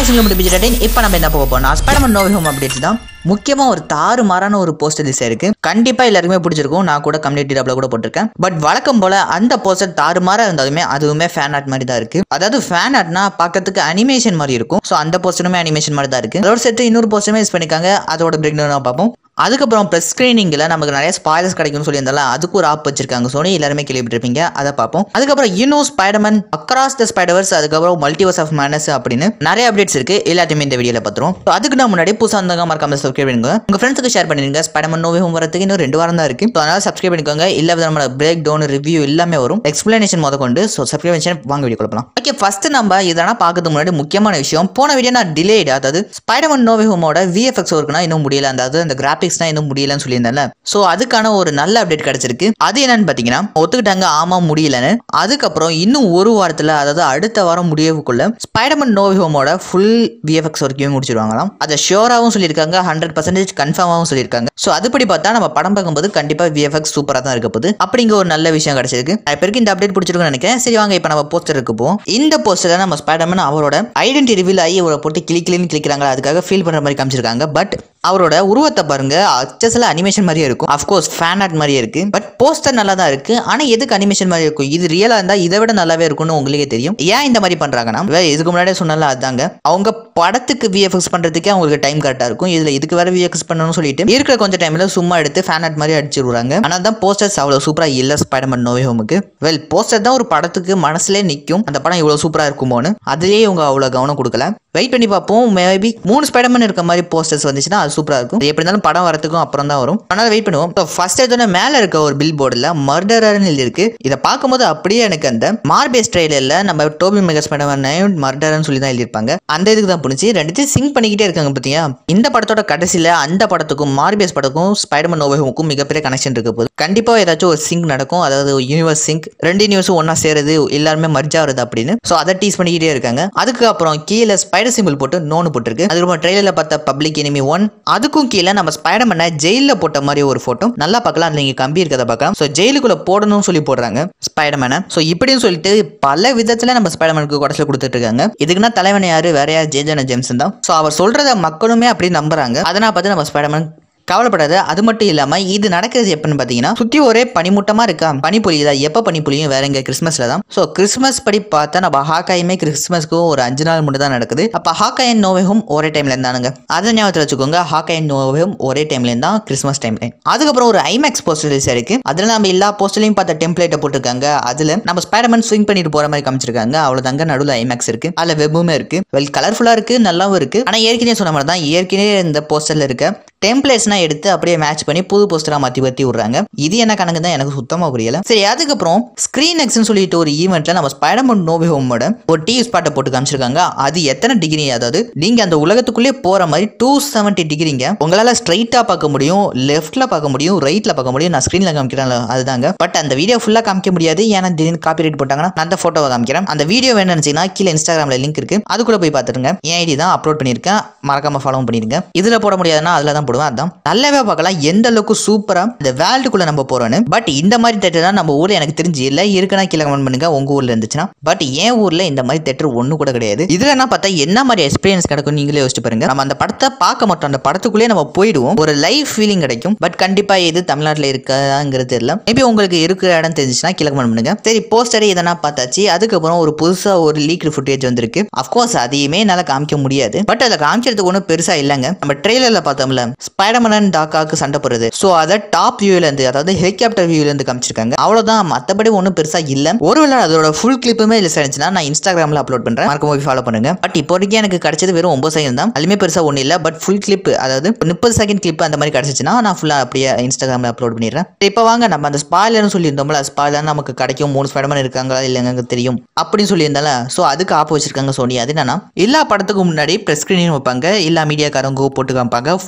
single முடிஞ்சிட்டேன் இப்போ நம்ம என்ன போக போறோம் ஸ்பைடர்மேன் நோவி ஹோம் அப்டேட்ஸ் தான் முக்கியமா ஒரு தாறு மாறான ஒரு போஸ்டர் ரிலீஸ் இருக்கு கண்டிப்பா எல்லாருக்குமே பிடிச்சிருக்கும் நான் கூட கம்யூனிட்டி டப்ல கூட போட்டிருக்கேன் பட் வழக்கம் போல அந்த போஸ்டர் தாறு மாறா இருந்தாலுமே அதுவுமே ஃபேன் ஆர்ட் மாதிரி தான் இருக்கு அதாவது ஃபேன் ஆர்ட்னா பார்க்கறதுக்கு அனிமேஷன் மாதிரி இருக்கும் ஸோ அந்த போஸ்டருமே அனிமேஷன் மாதிரி தான் இருக்கு அதோட சேர்த்து இன்னொரு போஸ்டருமே யூஸ் பண்ணிருக்காங்க அதோட பிரேக் டவுன் பார்ப்போம் அதுக்கப்புறம் ப்ரெஸ் ஸ்க்ரீனிங்கில் நமக்கு நிறைய ஸ்பாய்லர்ஸ் கிடைக்கும்னு சொல்லியிருந்தாலும் அதுக்கு ஒரு ஆப் வச்சிருக்காங்க சோனி எல்லாருமே கேள்விப்பட்டிருப்பீங்க அதை பார்ப்போம் அதுக்கப்புறம் இன்னும் ஸ்பைடர்மேன் அக்ராஸ் த ஸ்பைடர்வர்ஸ் அதுக்கப்புறம் மல்டிவர்ஸ் ஆஃப் மேனஸ் அப்படின்னு நிறைய அப்டேட்ஸ் இருக்கு எல்லாத்தையுமே இந்த வீடியோவில் பார்த்துருவோம் So, அதுக்கு நான் முன்னாடி புதுசாக இருந்தாங்க மறக்காம சப்ஸ்கிரைப் பண்ணிக்கோங்க உங்க ஃப்ரெண்ட்ஸுக்கு ஷேர் பண்ணிருங்க ஸ்பைடர்மேன் நோவே ஹோம் வரதுக்கு இன்னும் ரெண்டு வாரம் தான் இருக்கு So, அதனால சப்ஸ்கிரைப் பண்ணிக்கோங்க இல்ல விதமான பிரேக் டவுன் ரிவ்யூ எல்லாமே வரும் எக்ஸ்பிளனேஷன் முத கொண்டு ஸோ சப்ஸ்கிரிப்ஷன் வாங்க வீடியோ கொடுக்கலாம் ஓகே ஃபர்ஸ்ட் நம்ம இதெல்லாம் பார்க்கறதுக்கு முன்னாடி முக்கியமான விஷயம் போன வீடியோ நான் டிலேட் அதாவது ஸ்பைடர்மேன் நோவே ஹோமோட விஎஃப்எக்ஸ் ஒர்க்னா இன்னும் முடியல அதாவது அந்த கிராபிக்ஸ்னா இன்னும் முடியலன்னு சொல்லியிருந்தேன்ல ஸோ அதுக்கான ஒரு நல்ல அப்டேட் கிடைச்சிருக்கு அது என்னன்னு பார்த்தீங்கன்னா ஒத்துக்கிட்டாங்க ஆமா முடியலன்னு அதுக்கப்புறம் இன்னும் ஒரு வாரத்தில் அதாவது அடுத்த வாரம் முடியவுக்குள்ள ஸ்பைடர்மேன் நோவே ஹோமோட ஃபுல் விஎஃப்எக்ஸ் ஒர்க்கையும் முடிச்சிருவாங்களாம் அதை ஷியோராகவும் சொல்லியிருக்காங்க ஹண்ட்ரட் பர்சன்டேஜ் கன்ஃபார்மாகவும் சொல்லியிருக்காங்க ஸோ அதுபடி பார்த்தா நம்ம படம் பார்க்கும்போது கண்டிப்பாக விஎஃப்எக்ஸ் சூப்பராக தான் இருக்க போகுது அப்படிங்கிற ஒரு நல்ல விஷயம் கிடைச்சிருக்கு நிறைய பேருக்கு இந்த அப்டேட் பிடிச்சிருக்குன்னு நினைக்கிறேன் சரி வாங்க இப்போ நம்ம போஸ்டருக்கு போவோம் இந்த போஸ்டரில் நம்ம ஸ்பைடர்மேன் அவரோட ஐடென்டி ரிவீல் ஆகி அவரை போட்டு கிளி கிளின்னு கிளிக்கிறாங்க அதுக்காக ஃபீல் பண்ணுற மாதிரி காமிச்சிருக்காங்க பட் அவரோட உருவத்தை பாருங்க அச்சஸ்ல அனிமேஷன் மாதிரியே இருக்கும் அஃப்கோர்ஸ் ஃபேன் ஆர்ட் மாதிரியே இருக்கு பட் போஸ்டர் நல்லா தான் இருக்கு ஆனா எதுக்கு அனிமேஷன் மாதிரி இருக்கும் இது ரியலா இருந்தா இதை விட நல்லாவே இருக்கும்னு உங்களுக்கே தெரியும் ஏன் இந்த மாதிரி பண்றாங்கன்னா வே- இதுக்கு முன்னாடியே சொன்னால அதாங்க அவங்க படத்துக்கு விஎஃப்எக்ஸ் பண்றதுக்கே அவங்களுக்கு டைம் கரெக்டா இருக்கும் இதுல இதுக்கு வேற விஎஃப்எக்ஸ் பண்ணணும்னு சொல்லிட்டு இருக்கிற கொஞ்சம் டைம்ல சும்மா எடுத்து ஃபேன் ஆர்ட் மாதிரி அடிச்சு விடுறாங்க ஆனா தான் போஸ்டர்ஸ் அவ்வளவு சூப்பரா இல்ல ஸ்பைடர்மேன் நோவே ஹோமுக்கு வெல் போஸ்டர் தான் ஒரு படத்துக்கு மனசுலே நிக்கும் அந்த படம் இவ்வளவு சூப்பரா இருக்குமோன்னு அதுலயே இவங்க அவ்வளவு கவனம் கொடுக்கல வெயிட் பண்ணி பார்ப்போம் மேபி மூணு ஸ்பைடர்மேன் இருக்க மாதிரி போஸ்டர்ஸ் வந்துச்சுன்னா அது சூப்பரா இருக்கும் எப்படி இருந்தாலும் படம் வரதுக்கும் அப்புறம் தான் வரும் அதனால வெயிட் பண்ணுவோம் ஃபர்ஸ்ட் எடுத்தோட மேல இருக்க ஒரு பில் போர்டில் மர்டரர்னு எழுதிருக்கு இதை பார்க்கும்போது அப்படியே எனக்கு அந்த மார்பேஸ் ட்ரெயிலர்ல நம்ம டோபி மெகா ஸ்பைடர்மேன் மர்டர்னு சொல்லி தான் எழுதியிருப்பாங்க அந்த இதுக்கு தான் புரிஞ்சு ரெண்டுத்தையும் சிங்க் பண்ணிக்கிட்டே இருக்காங்க பாத்தியா இந்த படத்தோட கடைசியில அந்த படத்துக்கும் மார்பேஸ் படத்துக்கும் ஸ்பைடர்மேன் நோவேஹுக்கும் மிகப்பெரிய கனெக்ஷன் இருக்க போகுது கண்டிப்பா ஏதாச்சும் ஒரு சிங்க் நடக்கும் அதாவது யூனிவர்ஸ் சிங்க் ரெண்டு யூனிவர்ஸும் ஒண்ணா சேருது எல்லாருமே மர்ஜ் ஆகுறது அப்படின்னு ஸோ அதை டீஸ் பண்ணிக்கிட்டே இருக்காங்க அதுக்கு அப்புறம் கீழே ஸ்பைடர் சிம்பிள் போட்டு நோன்னு போட்டிருக்கு அதுக்கப்புறம் ட்ரெயிலர்ல பார்த்த பப்ளிக் எனிமி ஒன் அதுக்கும் கீழே நம்ம ஸ்பைடர்மேனை ஜெயிலில் போட்ட மாதிரி ஒரு போட்டோ நல்லா பார்க்கலாம் நீங்க கம்பி இருக்கிறத பார்க்கலாம் ஸோ ஜெயிலுக்குள்ள போடணும்னு சொல்லி போடுறாங்க ஸ்பைடர்மேனை ஸோ இப்படின்னு சொல்லிட்டு பல விதத்துல நம்ம ஸ்பைடர்மேனுக்கு குடச்சில் கொடுத்துட்டு இருக்காங்க இதுக்குன்னா தலைவன் யாரு வேற யார் ஜேஜன ஜேம்சன் தான் ஸோ அவர் சொல்றத மக்களுமே அப்படி நம்புறாங்க அதனால் பார்த்து நம்ம ஸ்பைடர்மேன் கவலைப்படாத அது மட்டும் இல்லாம இது நடக்கிறது எப்பன்னு பாத்தீங்கன்னா சுத்தி ஒரே பனிமூட்டமா இருக்கா பனி பொழியுதா எப்ப பனி பொழியும் வேற எங்க கிறிஸ்மஸ்ல தான் சோ கிறிஸ்மஸ் படி பார்த்தா நம்ம ஹாக்காயுமே கிறிஸ்மஸ்க்கு ஒரு அஞ்சு நாள் மட்டும் தான் நடக்குது அப்ப ஹாக்காய் அண்ட் நோவேஹும் ஒரே டைம்ல இருந்தானுங்க அதை ஞாபகத்தில் வச்சுக்கோங்க ஹாக்காய் அண்ட் நோவேஹும் ஒரே டைம்ல இருந்தா கிறிஸ்மஸ் டைம்ல அதுக்கப்புறம் ஒரு ஐமேக்ஸ் போஸ்டர் ரிலீஸ் இருக்கு அதுல நம்ம எல்லா போஸ்டர்லையும் பார்த்த டெம்ப்ளேட்டை போட்டிருக்காங்க அதுல நம்ம ஸ்பைடர்மேன் ஸ்விங் பண்ணிட்டு போற மாதிரி காமிச்சிருக்காங்க அவ்வளவுதாங்க நடுவில் ஐமேக்ஸ் இருக்கு அதுல வெப்புமே இருக்கு வெல் கலர்ஃபுல்லா இருக்கு நல்லாவும் இருக்கு ஆனா ஏற்கனவே சொன்ன மாதிரி தான் ஏற்கனவே இந்த போஸ்டர்ல இருக்க டெம்ப்ளேட்ஸ்னா எடுத்து அப்படியே மேட்ச் பண்ணி புது போஸ்டரா மாத்தி மாத்தி விடுறாங்க இது என்ன கணக்கு தான் எனக்கு சுத்தமா புரியல சரி அதுக்கப்புறம் ஸ்கிரீன் எக்ஸ்னு சொல்லிட்டு ஒரு ஈவெண்ட்ல நம்ம ஸ்பைடர்மேன் நோபி ஹோமோட ஒரு டிவி ஸ்பாட்டை போட்டு காமிச்சிருக்காங்க அது எத்தனை டிகிரி அதாவது நீங்க அந்த உலகத்துக்குள்ளே போற மாதிரி டூ செவன்டி டிகிரிங்க உங்களால ஸ்ட்ரைட்டா பார்க்க முடியும் லெஃப்ட்ல பார்க்க முடியும் ரைட்ல பார்க்க முடியும் நான் ஸ்கிரீன்ல காமிக்கிறேன் அதுதாங்க பட் அந்த வீடியோ ஃபுல்லா காமிக்க முடியாது ஏன்னா திடீர்னு காப்பி ரைட் போட்டாங்கன்னா நான் அந்த போட்டோவை காமிக்கிறேன் அந்த வீடியோ வேணும்னு நினைச்சீங்கன்னா கீழே இன்ஸ்டாகிராம்ல லிங்க் இருக்கு அதுக்குள்ள போய் பார்த்துருங்க என் ஐடி தான் அப்லோட் பண்ணியிருக்கேன் மறக்காம ஃபாலோ பண்ணிருங்க இதுல போட முடியாதுன்னா அதுல தான் போடுவேன் அதான் நல்லாவே பார்க்கலாம் எந்த அளவுக்கு சூப்பரா இந்த வேர்ல்டுக்குள்ள நம்ம போறோம்னு பட் இந்த மாதிரி தேட்டர் தான் நம்ம ஊர்ல எனக்கு தெரிஞ்சு இல்ல இருக்குன்னா கீழே கமெண்ட் பண்ணுங்க உங்க ஊர்ல இருந்துச்சுன்னா பட் என் ஊர்ல இந்த மாதிரி தேட்டர் ஒண்ணு கூட கிடையாது இதுல என்ன பார்த்தா என்ன மாதிரி எக்ஸ்பீரியன்ஸ் கிடைக்கும் நீங்களே யோசிச்சு பாருங்க நம்ம அந்த படத்தை பார்க்க மாட்டோம் அந்த படத்துக்குள்ளே நம்ம போயிடுவோம் ஒரு லைஃப் ஃபீலிங் கிடைக்கும் பட் கண்டிப்பா இது தமிழ்நாட்டில் இருக்காங்கிறது தெரியல மேபி உங்களுக்கு இருக்கிற இடம் தெரிஞ்சுச்சுன்னா கீழே கமெண்ட் பண்ணுங்க சரி போஸ்டர் இதெல்லாம் பார்த்தாச்சு அதுக்கப்புறம் ஒரு புதுசா ஒரு லீக் ஃபுட்டேஜ் வந்திருக்கு அஃப்கோர்ஸ் அதையுமே என்னால காமிக்க முடியாது பட் அதில் காமிக்கிறதுக்கு ஒன்றும் பெருசா இல்லைங்க நம்ம ட்ரெய்லர்ல பார்த்தோம்ல ஸ்பைடர்மேன் அண்ட் டாக்காக்கு சண்டை போடுறது ஸோ அதை டாப் வியூல இருந்து அதாவது ஹெலிகாப்டர் வியூல இருந்து காமிச்சிருக்காங்க அவ்வளவுதான் மற்றபடி ஒன்றும் பெருசா இல்ல ஒருவேளை அதோட ஃபுல் கிளிப்புமே ரிலீஸ் ஆயிடுச்சுன்னா நான் இன்ஸ்டாகிராம்ல அப்லோட் பண்றேன் மறக்காம போய் ஃபாலோ பண்ணுங்க பட் இப்போதைக்கு எனக்கு கிடைச்சது வெறும் ஒன்பது செகண்ட் தான் அதுலயுமே பெருசா ஒன்றும் இல்ல பட் ஃபுல் கிளிப் அதாவது முப்பது செகண்ட் கிளிப் அந்த மாதிரி கிடைச்சிச்சுன்னா நான் ஃபுல்லா அப்படியே இன்ஸ்டாகிராம்ல அப்லோட் பண்ணிடுறேன் இப்போ வாங்க நம்ம அந்த ஸ்பாய்லர்னு சொல்லியிருந்தோம்ல ஸ்பாய்லர் நமக்கு கிடைக்கும் மூணு ஸ்பைடர்மேன் இருக்காங்களா இல்லைங்க தெரியும் அப்படின்னு சொல்லியிருந்தால ஸோ அதுக்கு ஆப் வச்சிருக்காங்க சோனி அது என்னன்னா எல்லா படத்துக்கும் முன்னாடி ப்ரெஸ் ஸ்க்ரீனிங் வைப்பாங்க எல்லா மீடியாக்காரங்க போட்டு காமிப்பாங்க முழு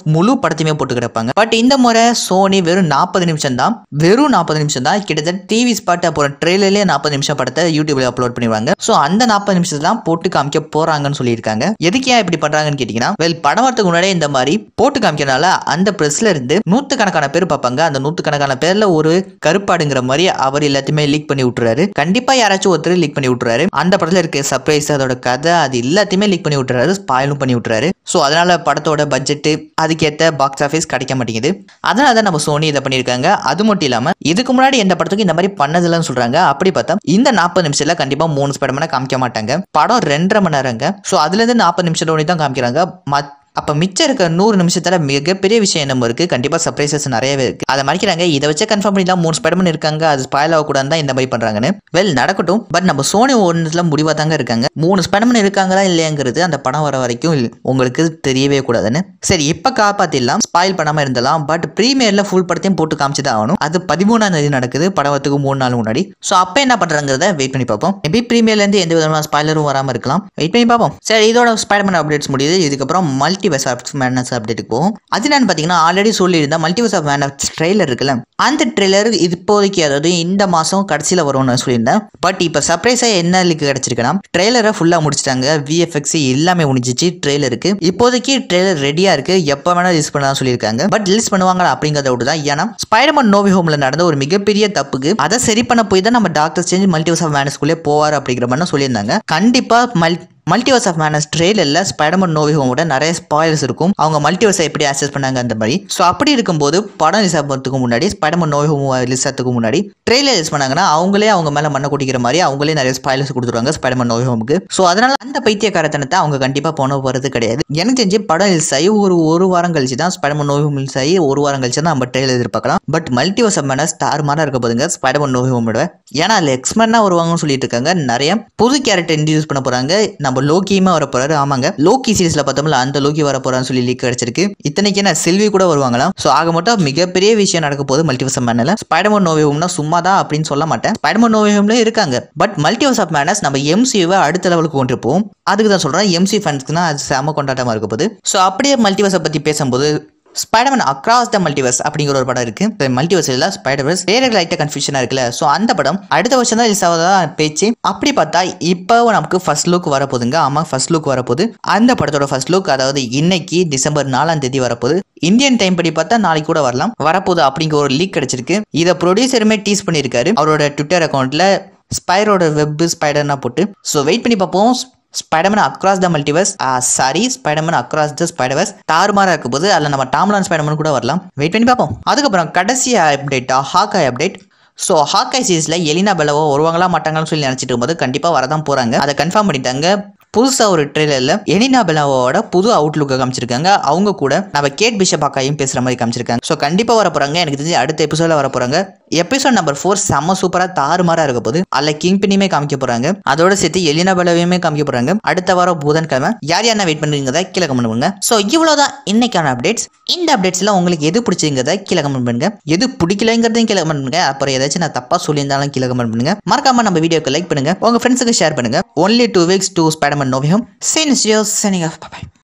படத்தையுமே போட்டு கிடப்பாங்க பட் இந்த முறை சோனி வெறும் நாற்பது நிமிஷம் தான் வெறும் நாற்பது நிமிஷம் தான் கிட்டத்தட்ட டிவி ஸ்பாட் அப்புறம் ட்ரெயிலர்லேயே நாற்பது நிமிஷம் படத்தை யூடியூப்ல அப்லோட் பண்ணிடுவாங்க ஸோ அந்த நாற்பது நிமிஷத்துல தான் போட்டு காமிக்க போறாங்கன்னு சொல்லியிருக்காங்க எதுக்கு ஏன் இப்படி பண்றாங்கன்னு கேட்டீங்கன்னா வெல் படம் வரதுக்கு முன்னாடியே இந்த மாதிரி போட்டு காமிக்கிறனால அந்த பிரஸ்ல இருந்து நூத்துக்கணக்கான பேர் பார்ப்பாங்க அந்த நூத்துக்கணக்கான பேர்ல ஒரு கருப்பாடுங்கிற மாதிரி அவர் எல்லாத்தையுமே லீக் பண்ணி விட்டுறாரு கண்டிப்பா யாராச்சும் ஒருத்தர் லீக் பண்ணி விட்டுறாரு அந்த படத்துல இருக்க சர்ப்ரைஸ் அதோட கதை அது எல்லாத்தையுமே லீக் பண்ணி விட்டுறாரு ஸ்பாயிலும் பண்ணி விட்டுறாரு ஸோ அதனால படத்தோட பட்ஜெட் அதுக்கேற்ற பாக்ஸ் ஆஃபீஸ் கிடைக்க மாட்டேங்குது அதனால தான் நம்ம சோனி இதை பண்ணியிருக்காங்க அது மட்டும் இல்லாம இதுக்கு முன்னாடி எந்த படத்துக்கும் இந்த மாதிரி பண்ணதில்லன்னு சொல்றாங்க அப்படி பார்த்தா இந்த நாற்பது நிமிஷத்துல கண்டிப்பா மூணு ஸ்பைடர்மேனை காமிக்க மாட்டாங்க படம் ரெண்டரை மணி நேரங்க ஸோ அதுல இருந்து நாற்பது நிமிஷத்தோட தான் காமிக்கிறாங்க மத் அப்ப மிச்சம் இருக்க நூறு நிமிஷத்துல மிகப்பெரிய விஷயம் என்னமோ இருக்கு கண்டிப்பா சர்ப்ரைசஸ் நிறையவே இருக்கு அதை மறைக்கிறாங்க இதை வச்சு கன்ஃபார்ம் பண்ணிடலாம் மூணு ஸ்பைடர்மேன் இருக்காங்க அது ஸ்பாயில் ஆகக்கூடாது தான் இந்த மாதிரி பண்றாங்கன்னு வெல் நடக்கட்டும் பட் நம்ம சோனி ஒன்றுல முடிவா தாங்க இருக்காங்க மூணு ஸ்பைடர்மேன் இருக்காங்களா இல்லையாங்கிறது அந்த படம் வர வரைக்கும் இல்ல- உங்களுக்கு தெரியவே கூடாதுன்னு சரி இப்ப காப்பாத்திடலாம் ஸ்பாயில் பண்ணாம இருந்தலாம் பட் ப்ரீமியர்ல ஃபுல் படத்தையும் போட்டு காமிச்சு தான் ஆகணும் அது பதிமூணாம் தேதி நடக்குது படத்துக்கு மூணு நாள் முன்னாடி ஸோ அப்போ என்ன பண்றாங்கிறத வெயிட் பண்ணி பார்ப்போம் மேபி ப்ரீமியர்ல இருந்து எந்த விதமான ஸ்பாயிலரும் வராம இருக்கலாம் வெயிட் பண்ணி பார்ப்போம் சரி இதோட ஸ்பைடர்மேன் அப்டேட்ஸ் முடியுது இதுக்கப்புறம் மல்டிவர்ஸ் ஆஃப் மேனஸ் அப்டேட்டுக்கு போகும் அது என்னன்னு பார்த்தீங்கன்னா ஆல்ரெடி சொல்லியிருந்தா மல்டிவர்ஸ் ஆஃப் மேனஸ் ட்ரெய்லர் இருக்குல்ல அந்த ட்ரெய்லர் இப்போதைக்கு அதாவது இந்த மாசம் கடைசியில் வரும்னு சொல்லியிருந்தேன் பட் இப்போ சர்ப்ரைஸாக என்ன லிங்க் கிடைச்சிருக்குன்னா ட்ரெய்லரை ஃபுல்லாக முடிச்சிட்டாங்க விஎஃப்எக்ஸ் எல்லாமே முடிஞ்சிச்சு ட்ரெய்லருக்கு இப்போதைக்கு ட்ரெய்லர் ரெடியாக இருக்கு எப்போ வேணால் ரிலீஸ் பண்ணலாம் சொல்லியிருக்காங்க பட் ரிலீஸ் பண்ணுவாங்களா அப்படிங்கிறத விட்டு தான் ஏன்னா ஸ்பைடர்மேன் நோவி ஹோம்ல நடந்த ஒரு மிகப்பெரிய தப்புக்கு அதை சரி பண்ண போய் தான் நம்ம டாக்டர் சேஞ்ச் மல்டிவர்ஸ் ஆஃப் மேனஸ்குள்ளே போவார் அப்படிங்கிற மாதிரி சொல்லியிருந்தாங்க கண்டிப்பாக மல் மல்டிவர்ஸ் ஆஃப் மேனஸ் ட்ரெயிலரில் ஸ்பைடர்மேன் நோவி ஹோமோட நிறைய ஸ்பாயில்ஸ் இருக்கும் அவங்க மல்டிவர்ஸை எப்படி ஆக்சஸ் பண்ணாங்க அந்த மாதிரி ஸோ அப்படி இருக்கும்போது படம் ரிலீஸ் ஆகிறதுக்கு முன்னாடி ஸ்பைடர்மேன் நோவி ஹோமோ ரிலீஸ் ஆகிறதுக்கு முன்னாடி ட்ரெயிலர் ரிலீஸ் பண்ணாங்கன்னா அவங்களே அவங்க மேலே மண்ணை குடிக்கிற மாதிரி அவங்களே நிறைய ஸ்பாயில்ஸ் கொடுத்துருவாங்க ஸ்பைடர்மேன் நோவி ஹோமுக்கு ஸோ அதனால அந்த பைத்தியக்காரத்தனத்தை அவங்க கண்டிப்பாக போன போகிறது கிடையாது எனக்கு தெரிஞ்சு படம் ரிலீஸ் ஆகி ஒரு ஒரு வாரம் கழிச்சு தான் ஸ்பைடர்மேன் நோவி ஹோம் ரிலீஸ் ஆகி ஒரு வாரம் கழிச்சு தான் நம்ம ட்ரெயிலர் எதிர்பார்க்கலாம் but multiverse of madness star மாதிரி இருக்க போதுங்க ஸ்பைடர்மேன் நோவி ஹோமோட ஏன்னா அதில் எக்ஸ்மென்னா வருவாங்கன்னு சொல்லிட்டு இருக்காங்க நிறைய புது கேரக்டர் இன்ட்ரடியூஸ் பண்ண போறாங்க நம்ம லோக்கியுமே வர போறாரு ஆமாங்க லோக்கி சீரிஸ்ல பார்த்தோம்ல அந்த லோக்கி வர போறான்னு சொல்லி லீக் கிடைச்சிருக்கு இத்தனைக்கு என்ன செல்வி கூட வருவாங்களாம் ஸோ ஆக மட்டும் மிகப்பெரிய விஷயம் நடக்க போகுது மல்டிவர்ஸ் ஆஃப் மேனில் ஸ்பைடர்மேன் நோவே ஹோம்னா சும்மா தான் அப்படின்னு சொல்ல மாட்டேன் ஸ்பைடர்மேன் நோவே ஹோம்ல இருக்காங்க பட் மல்டிவர்ஸ் ஆஃப் மேனஸ் நம்ம எம்சியூவை அடுத்த லெவலுக்கு கொண்டு போவோம் அதுக்கு தான் சொல்றேன் எம்சி ஃபேன்ஸ்க்குனா அது செம கொண்டாட்டமா இருக்க போகுது ஸோ அப்படியே மல்டிவர்ஸை பத்தி பேசும்போது ஸ்பைடர்மேன் அக்ராஸ் த மல்டிவர்ஸ் அப்படிங்கிற ஒரு படம் இருக்கு மல்டிவர்ஸ் இல்ல ஸ்பைடர்வர்ஸ் வேற லைட்டா கன்ஃபியூஷனா இருக்குல்ல ஸோ அந்த படம் அடுத்த வருஷம் தான் ரிலீஸ் ஆகுதா பேச்சு அப்படி பார்த்தா இப்போ நமக்கு ஃபர்ஸ்ட் லுக் வரப்போகுதுங்க ஆமா ஃபர்ஸ்ட் லுக் வரப்போகுது அந்த படத்தோட ஃபர்ஸ்ட் லுக் அதாவது இன்னைக்கு டிசம்பர் நாலாம் தேதி வரப்போகுது இந்தியன் டைம் படி பார்த்தா நாளைக்கு கூட வரலாம் வரப்போகுது அப்படிங்கிற ஒரு லீக் கிடைச்சிருக்கு இதை ப்ரொடியூசருமே டீஸ் பண்ணியிருக்காரு அவரோட ட்விட்டர் அக்கௌண்ட்ல ஸ்பைரோட வெப் ஸ்பைடர்னா போட்டு ஸோ வெயிட் பண்ணி பார்ப்போம் Spiderman across the multiverse sorry Spiderman across the Spiderverse தாறுமாறா இருக்கும் போது அதில் நம்ம டாம்லான் ஸ்பைடர்மேன் கூட வரலாம் வெயிட் பண்ணி பார்ப்போம் அதுக்கப்புறம் கடைசி அப்டேட்டா ஹாக்காய் அப்டேட் ஸோ ஹாக்காய் சீரிஸில் எலினா பெலவோ வருவாங்களா மாட்டாங்கன்னு சொல்லி நினச்சிட்டு இருக்கும்போது கண்டிப்பாக வரதான் போகிறாங்க அதை கன்ஃபார்ம் பண்ணிட்டாங்க புதுசாக ஒரு ட்ரெயிலரில் எலினா பெலாவோட புது அவுட்லுக்கை காமிச்சிருக்காங்க அவங்க கூட நம்ம கேட் பிஷப் அக்காயும் பேசுகிற மாதிரி காமிச்சிருக்காங்க ஸோ கண்டிப்பாக வர போகிறாங்க எனக்கு தெரிஞ்சு அடுத்த எபிசோடில் வர போகிறாங்க எபிசோட் நம்பர் ஃபோர் செம்ம சூப்பராக தாறுமாறாக இருக்க போது அதில் கிங் பினியுமே காமிக்க போகிறாங்க அதோட சேர்த்து எலினா பெலாவையுமே காமிக்க போகிறாங்க அடுத்த வாரம் புதன்கிழமை யார் யாரெல்லாம் வெயிட் பண்ணுறீங்கிறத கீழே கமெண்ட் பண்ணுங்க ஸோ இவ்வளோதான் இன்னைக்கான அப்டேட்ஸ் இந்த அப்டேட்ஸ்ல உங்களுக்கு எது பிடிச்சிங்கிறத கீழே கமெண்ட் பண்ணுங்க எது பிடிக்கலைங்கிறதையும் கீழே கமெண்ட் பண்ணுங்க அப்புறம் ஏதாச்சும் நான் தப்பா சொல்லியிருந்தாலும் கீழே கமெண்ட் பண்ணுங்க மறக்காம நம்ம வீடியோக்கு லைக் பண்ணுங்க உங்க ஃப்ரெண்ட்ஸுக்கு ஷேர் பண்ணுங்க only two weeks to Spiderman நோவியம் சீன்ஸ் யோ சனிங் ஆஃப் பாய்